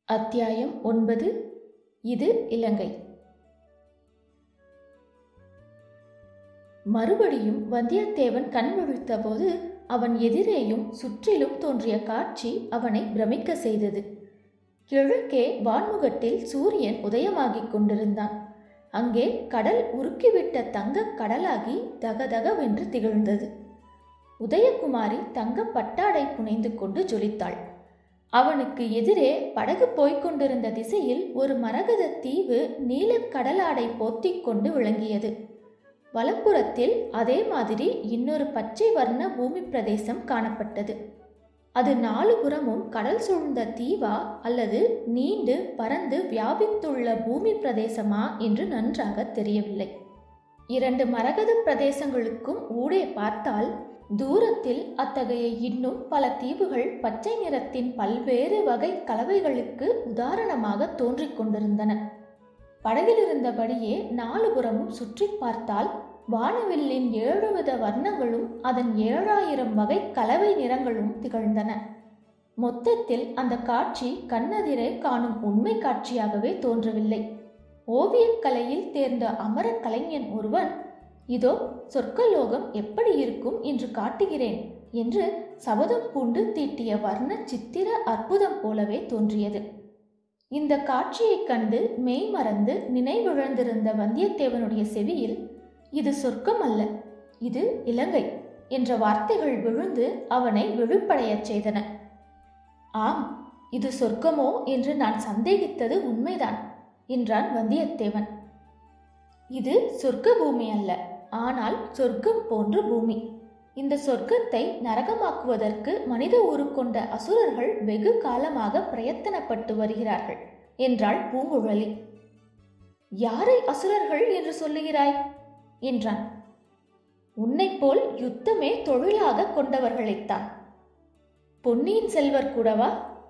அத்தியாயம் ஒன்பது இது இலங்கை மறுபடியும் வந்தியத்தேவன் கண் விழித்தபோது அவன் எதிரேயும் சுற்றிலும் தோன்றிய காட்சி அவனை பிரமிக்க செய்தது கிழக்கே வான்முகட்டில் சூரியன் உதயமாகிக் கொண்டிருந்தான் அங்கே கடல் உருக்கிவிட்ட தங்கக் கடலாகி தகதகவென்று திகழ்ந்தது உதயகுமாரி தங்கப் பட்டாடை புனைந்து கொண்டு ஜொலித்தாள் அவனுக்கு எதிரே படகு போய்க் கொண்டிருந்த திசையில் ஒரு மரகத தீவு நீலக் கடலாடை போத்திக் கொண்டு விளங்கியது வலப்புறத்தில் அதே மாதிரி இன்னொரு பச்சை வர்ண பூமி பிரதேசம் காணப்பட்டது அது நாலு புறமும் கடல் சூழ்ந்த தீவா அல்லது நீண்டு பறந்து வியாபித்துள்ள பூமி பிரதேசமா என்று நன்றாக தெரியவில்லை இரண்டு மரகத பிரதேசங்களுக்கும் ஊடே பார்த்தால் தூரத்தில் அத்தகைய இன்னும் பல தீவுகள் பச்சை நிறத்தின் பல்வேறு வகை கலவைகளுக்கு உதாரணமாக தோன்றிக் கொண்டிருந்தன படகிலிருந்தபடியே நாலு புறமும் சுற்றி பார்த்தால் வானவில்லின் ஏழு வித வர்ணங்களும் அதன் ஏழாயிரம் வகை கலவை நிறங்களும் திகழ்ந்தன மொத்தத்தில் அந்த காட்சி கண்ணெதிரே காணும் உண்மை காட்சியாகவே தோன்றவில்லை ஓவியக்கலையில் தேர்ந்த அமர கலைஞன் ஒருவன் இதோ சொர்க்கலோகம் எப்படி இருக்கும் என்று காட்டுகிறேன் என்று சபதம் பூண்டு தீட்டிய வர்ண சித்திர அற்புதம் போலவே தோன்றியது இந்த காட்சியைக் கண்டு மெய் மறந்து நினைவிழந்திருந்த வந்தியத்தேவனுடைய செவியில் இது சொர்க்கம் அல்ல இது இலங்கை என்ற வார்த்தைகள் விழுந்து அவனை விழுப்படையச் செய்தன ஆம் இது சொர்க்கமோ என்று நான் சந்தேகித்தது உண்மைதான் என்றான் வந்தியத்தேவன் இது சொர்க்க பூமி அல்ல ஆனால் சொர்க்கம் போன்ற பூமி இந்த சொர்க்கத்தை நரகமாக்குவதற்கு மனித உருக்கொண்ட அசுரர்கள் வெகு காலமாக பிரயத்தனப்பட்டு வருகிறார்கள் என்றாள் பூங்குழலி யாரை அசுரர்கள் என்று சொல்லுகிறாய் என்றான் உன்னைப் போல் யுத்தமே தொழிலாக கொண்டவர்களைத்தான் பொன்னியின் செல்வர் கூடவா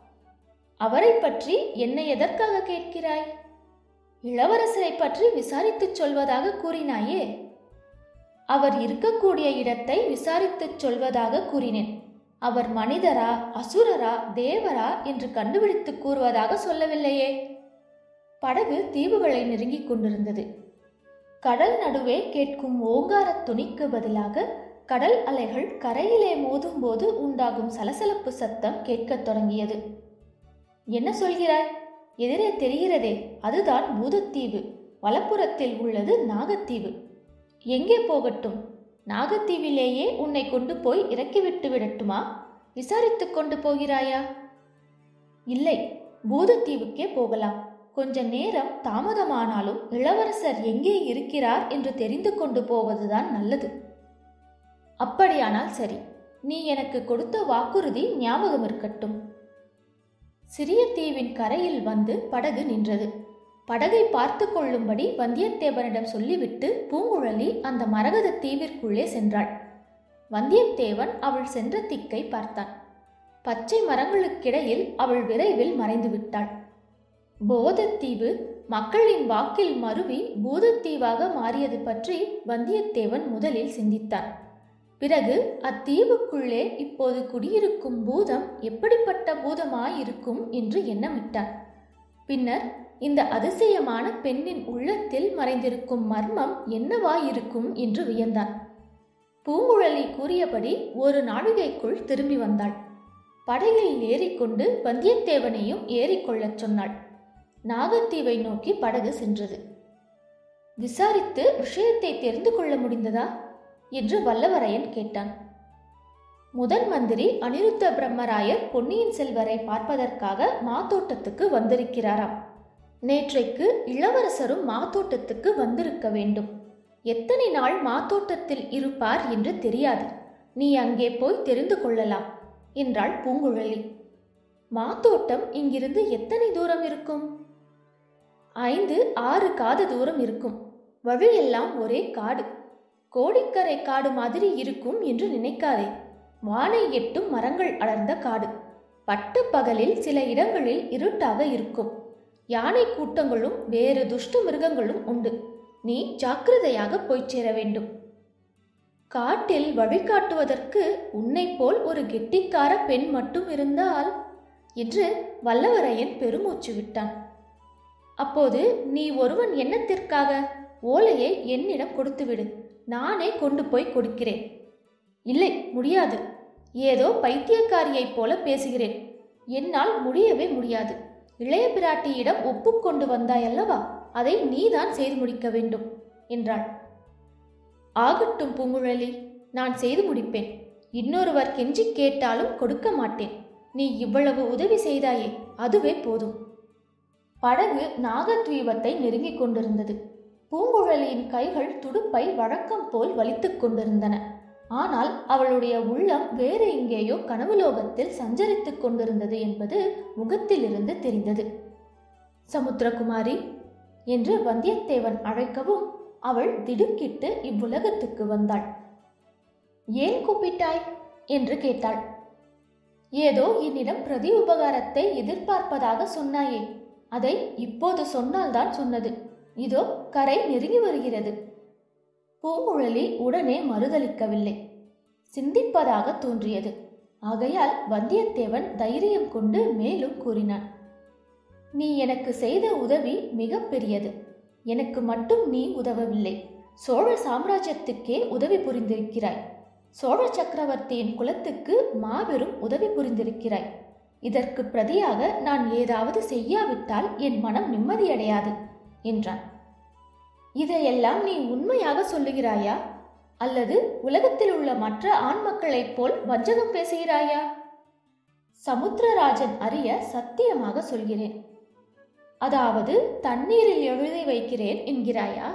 அவரை பற்றி என்னை எதற்காக கேட்கிறாய் இளவரசரை பற்றி விசாரித்துச் சொல்வதாக கூறினாயே அவர் இருக்கக்கூடிய இடத்தை விசாரித்துச் சொல்வதாக கூறினேன் அவர் மனிதரா அசுரரா தேவரா என்று கண்டுபிடித்து கூறுவதாக சொல்லவில்லையே படகு தீவுகளை நெருங்கிக் கொண்டிருந்தது கடல் நடுவே கேட்கும் ஓங்காரத் துணிக்கு பதிலாக கடல் அலைகள் கரையிலே மோதும்போது உண்டாகும் சலசலப்பு சத்தம் கேட்கத் தொடங்கியது என்ன சொல்கிறாய் எதிரே தெரிகிறதே அதுதான் பூதத்தீவு வலப்புறத்தில் உள்ளது நாகத்தீவு எங்கே போகட்டும் நாகத்தீவிலேயே உன்னை கொண்டு போய் இறக்கிவிட்டு விடட்டுமா விசாரித்து கொண்டு போகிறாயா இல்லை பூதத்தீவுக்கே போகலாம் கொஞ்ச நேரம் தாமதமானாலும் இளவரசர் எங்கே இருக்கிறார் என்று தெரிந்து கொண்டு போவதுதான் நல்லது அப்படியானால் சரி நீ எனக்கு கொடுத்த வாக்குறுதி ஞாபகம் இருக்கட்டும் சிறிய தீவின் கரையில் வந்து படகு நின்றது படகை பார்த்து கொள்ளும்படி வந்தியத்தேவனிடம் சொல்லிவிட்டு பூங்குழலி அந்த மரகத தீவிற்குள்ளே சென்றாள் வந்தியத்தேவன் அவள் சென்ற திக்கை பார்த்தான் பச்சை மரங்களுக்கிடையில் அவள் விரைவில் மறைந்து விட்டாள் போதத்தீவு மக்களின் வாக்கில் மருவி பூதத்தீவாக மாறியது பற்றி வந்தியத்தேவன் முதலில் சிந்தித்தான் பிறகு அத்தீவுக்குள்ளே இப்போது குடியிருக்கும் பூதம் எப்படிப்பட்ட பூதமாயிருக்கும் என்று எண்ணமிட்டான் பின்னர் இந்த அதிசயமான பெண்ணின் உள்ளத்தில் மறைந்திருக்கும் மர்மம் என்னவாயிருக்கும் என்று வியந்தான் பூங்குழலி கூறியபடி ஒரு நாழிகைக்குள் திரும்பி வந்தாள் படகில் ஏறிக்கொண்டு வந்தியத்தேவனையும் ஏறிக்கொள்ளச் சொன்னாள் நாகத்தீவை நோக்கி படகு சென்றது விசாரித்து விஷயத்தை தெரிந்து கொள்ள முடிந்ததா என்று வல்லவரையன் கேட்டான் முதன் மந்திரி அனிருத்த பிரம்மராயர் பொன்னியின் செல்வரை பார்ப்பதற்காக மாத்தோட்டத்துக்கு வந்திருக்கிறாராம் நேற்றைக்கு இளவரசரும் மாத்தோட்டத்துக்கு வந்திருக்க வேண்டும் எத்தனை நாள் மாத்தோட்டத்தில் இருப்பார் என்று தெரியாது நீ அங்கே போய் தெரிந்து கொள்ளலாம் என்றாள் பூங்குழலி மாத்தோட்டம் இங்கிருந்து எத்தனை தூரம் இருக்கும் ஐந்து ஆறு காத தூரம் இருக்கும் வழியெல்லாம் ஒரே காடு கோடிக்கரை காடு மாதிரி இருக்கும் என்று நினைக்காதே வானை எட்டும் மரங்கள் அடர்ந்த காடு பட்ட பகலில் சில இடங்களில் இருட்டாக இருக்கும் யானை கூட்டங்களும் வேறு துஷ்ட மிருகங்களும் உண்டு நீ ஜாக்கிரதையாக போய்ச் சேர வேண்டும் காட்டில் வழிகாட்டுவதற்கு உன்னை போல் ஒரு கெட்டிக்கார பெண் மட்டும் இருந்தால் என்று வல்லவரையன் பெருமூச்சு விட்டான் அப்போது நீ ஒருவன் எண்ணத்திற்காக ஓலையை என்னிடம் கொடுத்துவிடு நானே கொண்டு போய் கொடுக்கிறேன் இல்லை முடியாது ஏதோ பைத்தியக்காரியைப் போல பேசுகிறேன் என்னால் முடியவே முடியாது இளைய பிராட்டியிடம் ஒப்புக்கொண்டு வந்தாயல்லவா அதை நீதான் செய்து முடிக்க வேண்டும் என்றாள் ஆகட்டும் பூங்குழலி நான் செய்து முடிப்பேன் இன்னொருவர் கெஞ்சி கேட்டாலும் கொடுக்க மாட்டேன் நீ இவ்வளவு உதவி செய்தாயே அதுவே போதும் படகு நாகத்வீபத்தை நெருங்கிக் கொண்டிருந்தது பூங்குழலியின் கைகள் துடுப்பை வழக்கம் போல் வலித்துக் கொண்டிருந்தன ஆனால் அவளுடைய உள்ளம் வேறு எங்கேயோ கனவுலோகத்தில் சஞ்சரித்துக் கொண்டிருந்தது என்பது முகத்திலிருந்து தெரிந்தது சமுத்திரகுமாரி என்று வந்தியத்தேவன் அழைக்கவும் அவள் திடுக்கிட்டு இவ்வுலகத்துக்கு வந்தாள் ஏன் கூப்பிட்டாய் என்று கேட்டாள் ஏதோ என்னிடம் பிரதி உபகாரத்தை எதிர்பார்ப்பதாக சொன்னாயே அதை இப்போது சொன்னால்தான் சொன்னது இதோ கரை நெருங்கி வருகிறது பூங்குழலி உடனே மறுதளிக்கவில்லை சிந்திப்பதாக தோன்றியது ஆகையால் வந்தியத்தேவன் தைரியம் கொண்டு மேலும் கூறினான் நீ எனக்கு செய்த உதவி மிக பெரியது எனக்கு மட்டும் நீ உதவவில்லை சோழ சாம்ராஜ்யத்துக்கே உதவி புரிந்திருக்கிறாய் சோழ சக்கரவர்த்தியின் குலத்துக்கு மாபெரும் உதவி புரிந்திருக்கிறாய் இதற்கு பிரதியாக நான் ஏதாவது செய்யாவிட்டால் என் மனம் நிம்மதியடையாது என்றான் இதையெல்லாம் நீ உண்மையாக சொல்லுகிறாயா அல்லது உலகத்தில் உள்ள மற்ற ஆண் மக்களைப் போல் வஞ்சகம் பேசுகிறாயா சமுத்திரராஜன் அறிய சத்தியமாக சொல்கிறேன் அதாவது தண்ணீரில் எழுதி வைக்கிறேன் என்கிறாயா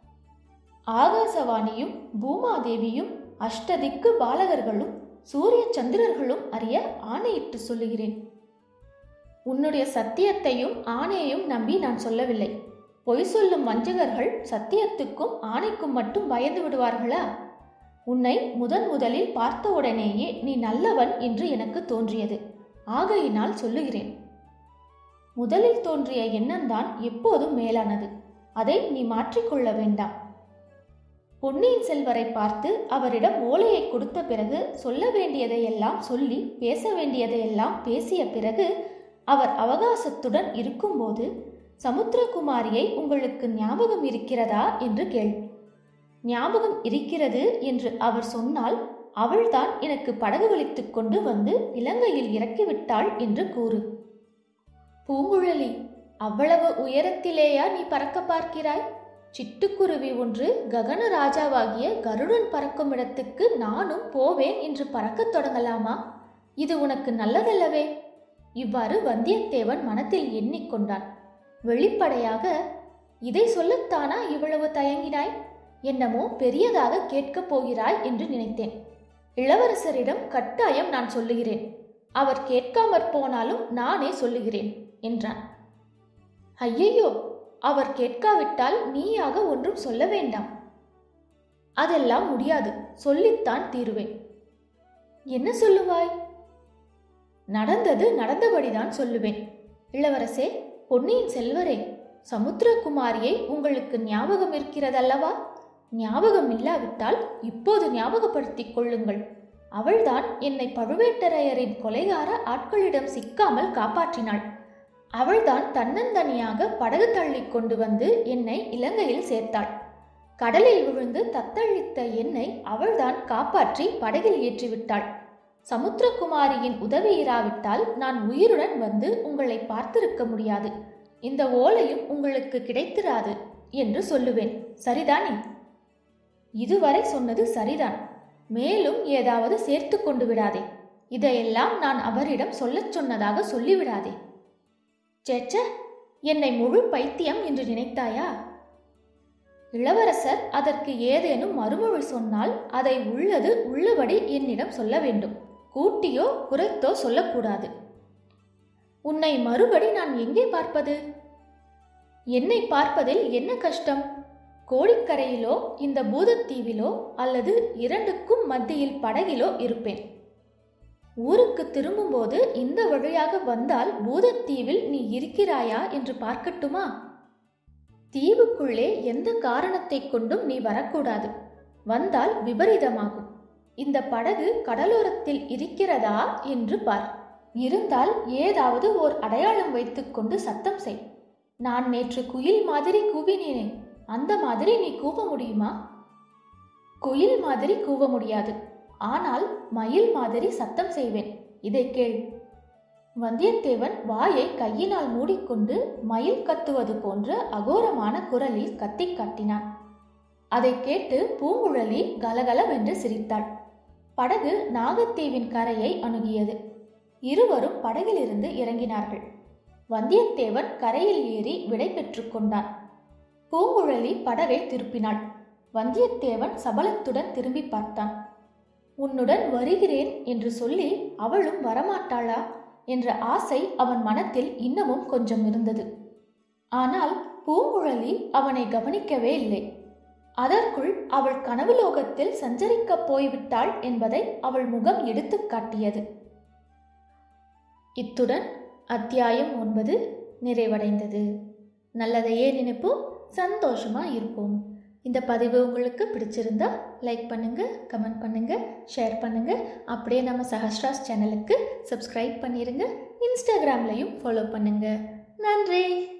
ஆகாசவாணியும் பூமாதேவியும் அஷ்டதிக்கு பாலகர்களும் சூரிய சந்திரர்களும் அறிய ஆணையிட்டு சொல்லுகிறேன் உன்னுடைய சத்தியத்தையும் ஆணையையும் நம்பி நான் சொல்லவில்லை பொய் சொல்லும் வஞ்சகர்கள் சத்தியத்துக்கும் ஆணைக்கும் மட்டும் பயந்து விடுவார்களா உன்னை முதன் முதலில் பார்த்தவுடனேயே நீ நல்லவன் என்று எனக்கு தோன்றியது ஆகையினால் சொல்லுகிறேன் முதலில் தோன்றிய எண்ணம்தான் எப்போதும் மேலானது அதை நீ மாற்றிக்கொள்ள வேண்டாம் பொன்னியின் செல்வரை பார்த்து அவரிடம் ஓலையை கொடுத்த பிறகு சொல்ல வேண்டியதையெல்லாம் சொல்லி பேச வேண்டியதையெல்லாம் பேசிய பிறகு அவர் அவகாசத்துடன் இருக்கும்போது சமுத்திரகுமாரியை உங்களுக்கு ஞாபகம் இருக்கிறதா என்று கேள் ஞாபகம் இருக்கிறது என்று அவர் சொன்னால் அவள்தான் எனக்கு படகு வலித்துக் கொண்டு வந்து இலங்கையில் இறக்கிவிட்டாள் என்று கூறு பூங்குழலி அவ்வளவு உயரத்திலேயா நீ பறக்க பார்க்கிறாய் சிட்டுக்குருவி ஒன்று ககன ராஜாவாகிய கருடன் பறக்கும் இடத்துக்கு நானும் போவேன் என்று பறக்கத் தொடங்கலாமா இது உனக்கு நல்லதல்லவே இவ்வாறு வந்தியத்தேவன் மனத்தில் எண்ணிக்கொண்டான் வெளிப்படையாக இதை சொல்லத்தானா இவ்வளவு தயங்கினாய் என்னமோ பெரியதாக கேட்கப் போகிறாய் என்று நினைத்தேன் இளவரசரிடம் கட்டாயம் நான் சொல்லுகிறேன் அவர் கேட்காமற் போனாலும் நானே சொல்லுகிறேன் என்றான் ஐயையோ அவர் கேட்காவிட்டால் நீயாக ஒன்றும் சொல்ல வேண்டாம் அதெல்லாம் முடியாது சொல்லித்தான் தீருவேன் என்ன சொல்லுவாய் நடந்தது நடந்தபடிதான் சொல்லுவேன் இளவரசே பொன்னியின் செல்வரே சமுத்திரகுமாரியை உங்களுக்கு ஞாபகம் இருக்கிறதல்லவா ஞாபகம் இல்லாவிட்டால் இப்போது ஞாபகப்படுத்திக் கொள்ளுங்கள் அவள்தான் என்னை பழுவேட்டரையரின் கொலைகார ஆட்களிடம் சிக்காமல் காப்பாற்றினாள் அவள்தான் தன்னந்தனியாக படகு தள்ளி கொண்டு வந்து என்னை இலங்கையில் சேர்த்தாள் கடலில் விழுந்து தத்தளித்த என்னை அவள்தான் காப்பாற்றி படகில் ஏற்றிவிட்டாள் சமுத்திரகுமாரியின் உதவி இராவிட்டால் நான் உயிருடன் வந்து உங்களை பார்த்திருக்க முடியாது இந்த ஓலையும் உங்களுக்கு கிடைத்திராது என்று சொல்லுவேன் சரிதானே இதுவரை சொன்னது சரிதான் மேலும் ஏதாவது சேர்த்து கொண்டு விடாதே இதையெல்லாம் நான் அவரிடம் சொல்லச் சொன்னதாக சொல்லிவிடாதே சேச்ச என்னை முழு பைத்தியம் என்று நினைத்தாயா இளவரசர் அதற்கு ஏதேனும் மறுமொழி சொன்னால் அதை உள்ளது உள்ளபடி என்னிடம் சொல்ல வேண்டும் கூட்டியோ குறைத்தோ சொல்லக்கூடாது உன்னை மறுபடி நான் எங்கே பார்ப்பது என்னை பார்ப்பதில் என்ன கஷ்டம் கோடிக்கரையிலோ இந்த பூதத்தீவிலோ அல்லது இரண்டுக்கும் மத்தியில் படகிலோ இருப்பேன் ஊருக்கு திரும்பும்போது இந்த வழியாக வந்தால் பூதத்தீவில் நீ இருக்கிறாயா என்று பார்க்கட்டுமா தீவுக்குள்ளே எந்த காரணத்தை கொண்டும் நீ வரக்கூடாது வந்தால் விபரீதமாகும் இந்த படகு கடலோரத்தில் இருக்கிறதா என்று பார் இருந்தால் ஏதாவது ஓர் அடையாளம் வைத்துக்கொண்டு சத்தம் செய் நான் நேற்று குயில் மாதிரி கூவினேனே அந்த மாதிரி நீ கூவ முடியுமா குயில் மாதிரி கூவ முடியாது ஆனால் மயில் மாதிரி சத்தம் செய்வேன் இதை கேள் வந்தியத்தேவன் வாயை கையினால் மூடிக்கொண்டு மயில் கத்துவது போன்ற அகோரமான குரலில் கத்திக் காட்டினான் அதை கேட்டு பூங்குழலி கலகலவென்று சிரித்தாள் படகு நாகத்தீவின் கரையை அணுகியது இருவரும் படகிலிருந்து இறங்கினார்கள் வந்தியத்தேவன் கரையில் ஏறி விடை பெற்றுக் கொண்டான் பூங்குழலி படகை திருப்பினாள் வந்தியத்தேவன் சபலத்துடன் திரும்பி பார்த்தான் உன்னுடன் வருகிறேன் என்று சொல்லி அவளும் வரமாட்டாளா என்ற ஆசை அவன் மனத்தில் இன்னமும் கொஞ்சம் இருந்தது ஆனால் பூங்குழலி அவனை கவனிக்கவே இல்லை அதற்குள் அவள் கனவுலோகத்தில் சஞ்சரிக்கப் போய்விட்டாள் என்பதை அவள் முகம் எடுத்துக் காட்டியது இத்துடன் அத்தியாயம் ஒன்பது நிறைவடைந்தது நல்லதையே நினைப்போம் சந்தோஷமா இருப்போம் இந்த பதிவு உங்களுக்கு பிடிச்சிருந்தா லைக் பண்ணுங்க கமெண்ட் பண்ணுங்க ஷேர் பண்ணுங்க அப்படியே நம்ம சஹஸ்ராஸ் சேனலுக்கு சப்ஸ்கிரைப் பண்ணிருங்க இன்ஸ்டாகிராம்லையும் ஃபாலோ பண்ணுங்க நன்றி